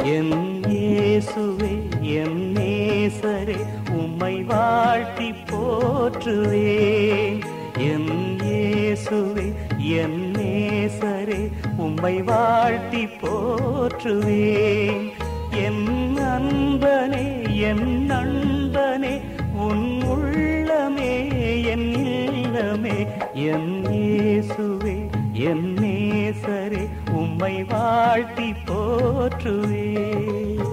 என் இயேசுவே என் நேசரே உம்மை வாழ்த்தி போற்றுவேன் என் இயேசுவே என் நேசரே உம்மை வாழ்த்தி போற்றுவேன் என் அன்பனே என் நண்பனே உன் உள்ளமே என் இல்லமே என் இயேசுவே என் நேசரே உம்மை வாழ்த்தி போற்றுவேன்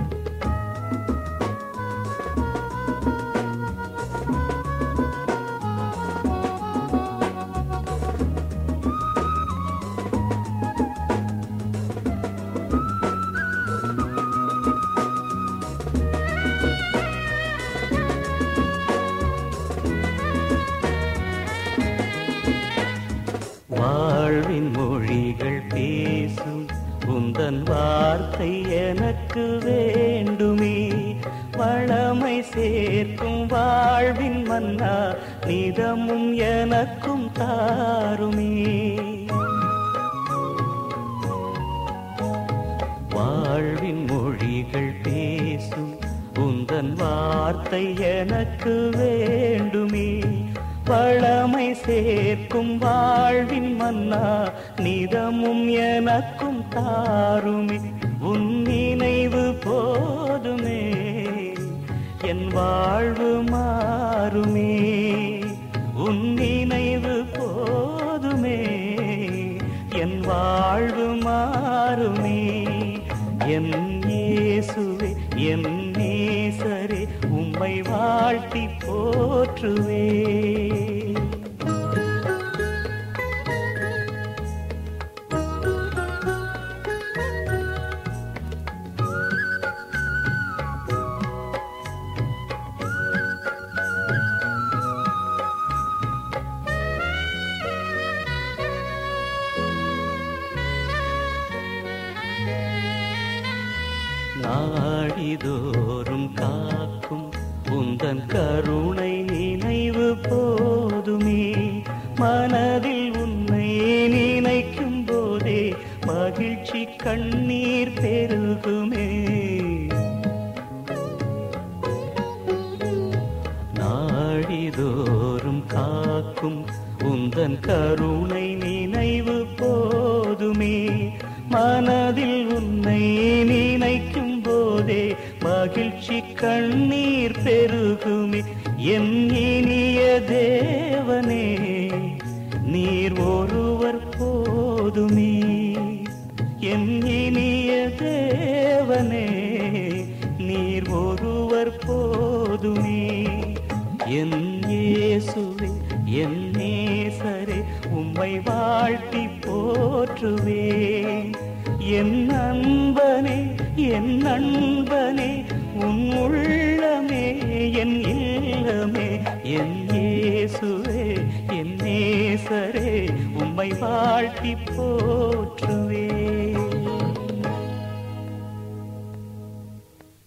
வாழ்வின் மொழிகள் பேசும் உந்தன் வார்த்தை எனக்கு வேண்டுமே வளமை சேர்க்கும் வாழ்வின் மன்னா நிதமும் எனக்கும் தாருமே வாழ்வின் மொழிகள் பேசும் உந்தன் வார்த்தை எனக்கு வேண்டுமே பழமை சேர்க்கும் வாழ்வின் மன்னா நிதமும் எனக்கும் தாருமே உன் நினைவு போதுமே என் வாழ்வு மாறுமே உன் நினைவு போதுமே என் வாழ்வு மாறுமே என் இயேசுவே என் நேசரே உம்மை வாழ்த்தி போற்றுவே நாடிதோறும் காக்கும் உந்தன் கருணை நினைவு போதுமே மனதில் உன்னை நினைக்கும் போதே மகிழ்ச்சி கண்ணீர் பெருகுமே நாடிதோறும் காக்கும் உந்தன் கருணை நினைவு போதுமே மனதில் உன்னை நினைக்கும் போதே மகிழ்ச்சி கண்ணீர் பெருகுமே என் இனிய தேவனே நீர் ஒருவர் போதுமே என் இனிய தேவனே நீர் ஒருவர் போதுமே என் இயேசுவே என் நேசரே உம்மை வாழ்த்தி போற்றுவேன் என் அன்பனே என் நண்பனே உன் உள்ளமே என் இல்லமே என் இயேசுவே என் நேசரே உம்மை வாழ்த்தி போற்றுவேன்